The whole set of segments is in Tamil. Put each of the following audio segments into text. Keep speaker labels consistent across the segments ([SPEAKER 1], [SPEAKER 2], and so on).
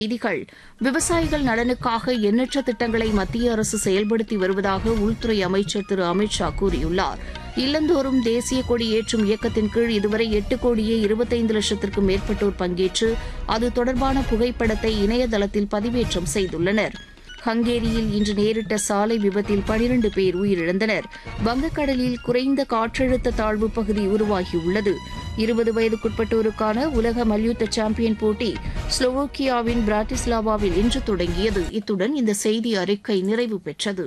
[SPEAKER 1] செய்திகள் விவசாயிகள் நலனுக்காக எண்ணற்ற திட்டங்களை மத்திய அரசு செயல்படுத்தி வருவதாக உள்துறை அமைச்சர் திரு அமித் ஷா கூறியுள்ளார் இல்லந்தோறும் தேசிய கொடி ஏற்றும் இயக்கத்தின் கீழ் இதுவரை எட்டு கோடியே இருபத்தைந்து லட்சத்திற்கும் மேற்பட்டோர் பங்கேற்று அது தொடர்பான புகைப்படத்தை இணையதளத்தில் பதிவேற்றம் செய்துள்ளனர் ஹங்கேரியில் இன்று நேரிட்ட சாலை விபத்தில் பனிரண்டு பேர் உயிரிழந்தனர் வங்கக்கடலில் குறைந்த காற்றழுத்த தாழ்வு பகுதி உருவாகியுள்ளது இருபது வயதுக்குட்பட்டோருக்கான உலக மல்யுத்த சாம்பியன் போட்டி ஸ்லோவோக்கியாவின் பிராட்டிஸ்லாவாவில் இன்று தொடங்கியது இத்துடன் இந்த செய்தி அறிக்கை நிறைவு பெற்றது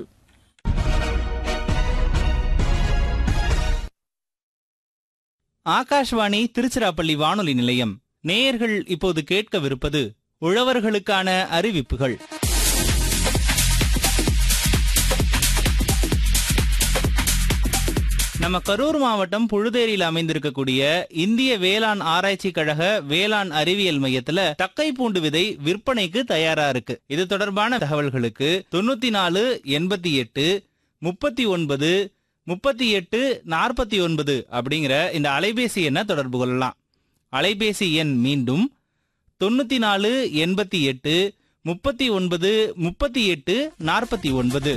[SPEAKER 2] ஆகாஷ்வாணி திருச்சிராப்பள்ளி வானொலி நிலையம் நேயர்கள் இப்போது கேட்கவிருப்பது உழவர்களுக்கான அறிவிப்புகள் நம்ம கரூர் மாவட்டம் புழுதேரியில் அமைந்திருக்கக்கூடிய இந்திய வேளாண் ஆராய்ச்சி கழக வேளாண் அறிவியல் மையத்துல தக்கை பூண்டு விதை விற்பனைக்கு தயாரா இருக்கு இது தொடர்பான தகவல்களுக்கு தொண்ணூத்தி நாலு எண்பத்தி எட்டு முப்பத்தி ஒன்பது முப்பத்தி எட்டு நாற்பத்தி ஒன்பது அப்படிங்கிற இந்த அலைபேசி எண்ணை தொடர்பு கொள்ளலாம் அலைபேசி எண் மீண்டும் தொண்ணூத்தி நாலு எண்பத்தி எட்டு முப்பத்தி ஒன்பது முப்பத்தி எட்டு நாற்பத்தி ஒன்பது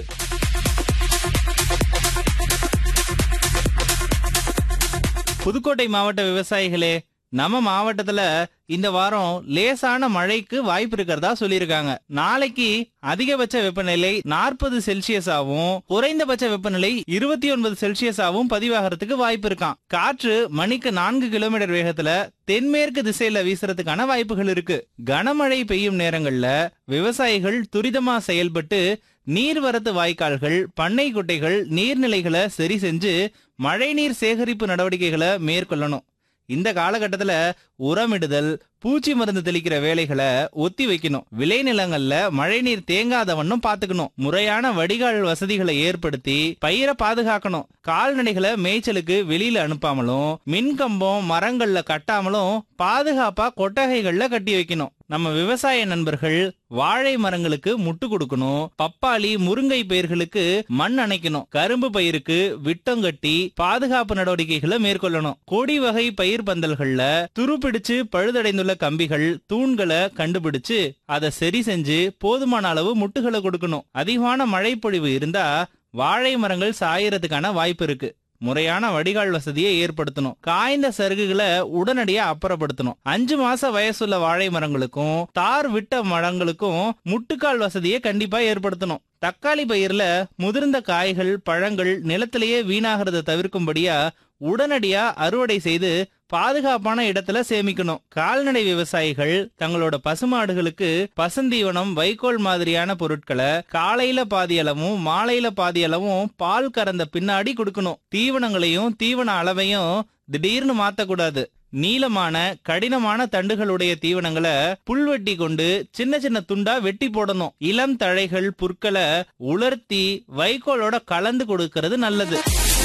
[SPEAKER 2] புதுக்கோட்டை மாவட்ட விவசாயிகளே நம்ம மாவட்டத்துல இந்த வாரம் லேசான மழைக்கு வாய்ப்பு இருக்கிறதா சொல்லியிருக்காங்க நாளைக்கு அதிகபட்ச வெப்பநிலை நாற்பது செல்சியஸாவும் குறைந்தபட்ச வெப்பநிலை இருபத்தி ஒன்பது செல்சியஸாவும் பதிவாகிறதுக்கு வாய்ப்பு இருக்கான் காற்று மணிக்கு நான்கு கிலோமீட்டர் வேகத்துல தென்மேற்கு திசையில வீசுறதுக்கான வாய்ப்புகள் இருக்கு கனமழை பெய்யும் நேரங்கள்ல விவசாயிகள் துரிதமா செயல்பட்டு நீர்வரத்து வாய்க்கால்கள் பண்ணை குட்டைகள் நீர்நிலைகளை சரி செஞ்சு மழைநீர் சேகரிப்பு நடவடிக்கைகளை மேற்கொள்ளணும் இந்த காலகட்டத்துல உரமிடுதல் பூச்சி மருந்து தெளிக்கிற வேலைகளை ஒத்தி வைக்கணும் விளைநிலங்கள்ல மழைநீர் தேங்காத வண்ணம் பாத்துக்கணும் முறையான வடிகால் வசதிகளை ஏற்படுத்தி பயிரை பாதுகாக்கணும் கால்நடைகளை மேய்ச்சலுக்கு வெளியில அனுப்பாமலும் மின்கம்பம் மரங்கள்ல கட்டாமலும் பாதுகாப்பா கொட்டகைகள்ல கட்டி வைக்கணும் நம்ம விவசாய நண்பர்கள் வாழை மரங்களுக்கு முட்டு கொடுக்கணும் பப்பாளி முருங்கை பயிர்களுக்கு மண் அணைக்கணும் கரும்பு பயிருக்கு விட்டம் கட்டி பாதுகாப்பு நடவடிக்கைகளை மேற்கொள்ளணும் கொடி வகை பயிர் பந்தல்கள்ல துருப்பிடிச்சு பழுதடைந்துள்ள கம்பிகள் தூண்களை கண்டுபிடிச்சு அதை சரி செஞ்சு போதுமான அளவு முட்டுகளை கொடுக்கணும் அதிகமான மழைப்பொழிவு இருந்தா வாழை மரங்கள் சாயறதுக்கான வாய்ப்பு இருக்கு முறையான வடிகால் வசதியை ஏற்படுத்தணும் காய்ந்த சருகுகளை உடனடியா அப்புறப்படுத்தணும் அஞ்சு மாச வயசுள்ள வாழை மரங்களுக்கும் தார் விட்ட மரங்களுக்கும் முட்டுக்கால் வசதியை கண்டிப்பா ஏற்படுத்தணும் தக்காளி பயிர்ல முதிர்ந்த காய்கள் பழங்கள் நிலத்திலேயே வீணாகிறத தவிர்க்கும்படியா உடனடியா அறுவடை செய்து பாதுகாப்பான இடத்துல சேமிக்கணும் கால்நடை விவசாயிகள் தங்களோட பசுமாடுகளுக்கு பசுந்தீவனம் வைக்கோல் மாதிரியான பொருட்களை காலையில பாதி அளவும் மாலையில பாதி அளவும் பால் கறந்த பின்னாடி கொடுக்கணும் தீவனங்களையும் தீவன அளவையும் திடீர்னு மாத்தக்கூடாது நீளமான கடினமான தண்டுகளுடைய தீவனங்களை புல்வெட்டி கொண்டு சின்ன சின்ன துண்டா வெட்டி போடணும் இளம் தழைகள் புற்களை உலர்த்தி வைக்கோலோட கலந்து கொடுக்கிறது நல்லது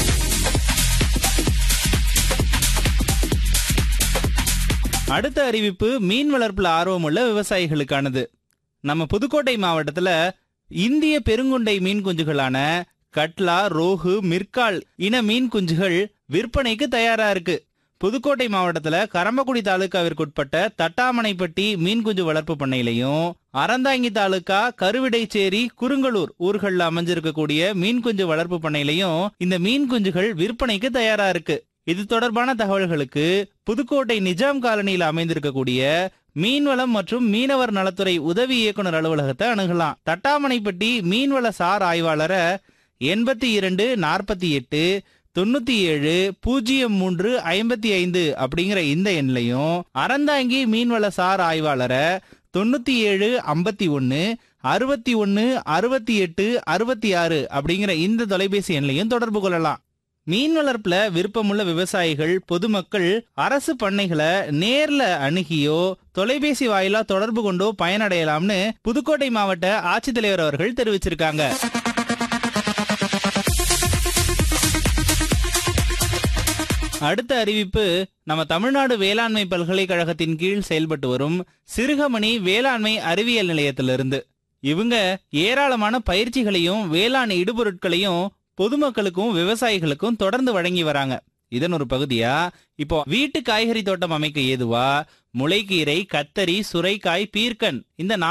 [SPEAKER 2] அடுத்த அறிவிப்பு மீன் வளர்ப்புல ஆர்வமுள்ள விவசாயிகளுக்கானது நம்ம புதுக்கோட்டை மாவட்டத்துல இந்திய பெருங்குண்டை மீன் குஞ்சுகளான கட்லா ரோகு மிர்கால் இன மீன் குஞ்சுகள் விற்பனைக்கு தயாரா இருக்கு புதுக்கோட்டை மாவட்டத்துல கரம்பக்குடி தாலுகாவிற்குட்பட்ட தட்டாமனைப்பட்டி மீன் குஞ்சு வளர்ப்பு பண்ணையிலையும் அறந்தாங்கி தாலுகா கருவிடைச்சேரி குறுங்கலூர் ஊர்கள்ல அமைஞ்சிருக்கக்கூடிய மீன் குஞ்சு வளர்ப்பு பண்ணையிலையும் இந்த மீன் குஞ்சுகள் விற்பனைக்கு தயாரா இருக்கு இது தொடர்பான தகவல்களுக்கு புதுக்கோட்டை நிஜாம் காலனியில் அமைந்திருக்கக்கூடிய மீன்வளம் மற்றும் மீனவர் நலத்துறை உதவி இயக்குனர் அலுவலகத்தை அணுகலாம் தட்டாமனைப்பட்டி மீன்வள சார் ஆய்வாளரை எண்பத்தி இரண்டு நாற்பத்தி எட்டு தொண்ணூத்தி ஏழு பூஜ்ஜியம் மூன்று ஐம்பத்தி ஐந்து அப்படிங்கிற இந்த எண்லையும் அறந்தாங்கி மீன்வள சார் ஆய்வாளரை தொண்ணூத்தி ஏழு ஐம்பத்தி ஒன்னு அறுபத்தி ஒன்னு அறுபத்தி எட்டு அறுபத்தி ஆறு அப்படிங்கிற இந்த தொலைபேசி எண்லையும் தொடர்பு கொள்ளலாம் மீன் வளர்ப்புல விருப்பமுள்ள விவசாயிகள் பொதுமக்கள் அரசு பண்ணைகளை நேர்ல அணுகியோ தொலைபேசி வாயிலா தொடர்பு கொண்டோ பயனடையலாம்னு புதுக்கோட்டை மாவட்ட ஆட்சித்தலைவர் அவர்கள் தெரிவிச்சிருக்காங்க அடுத்த அறிவிப்பு நம்ம தமிழ்நாடு வேளாண்மை பல்கலைக்கழகத்தின் கீழ் செயல்பட்டு வரும் சிறுகமணி வேளாண்மை அறிவியல் நிலையத்திலிருந்து இவங்க ஏராளமான பயிற்சிகளையும் வேளாண் இடுபொருட்களையும் பொதுமக்களுக்கும் விவசாயிகளுக்கும் தொடர்ந்து வழங்கி வராங்க இதன் ஒரு பகுதியா இப்போ வீட்டு காய்கறி தோட்டம் அமைக்க ஏதுவா முளைக்கீரை கத்தரி சுரைக்காய் பீர்க்கன் இந்த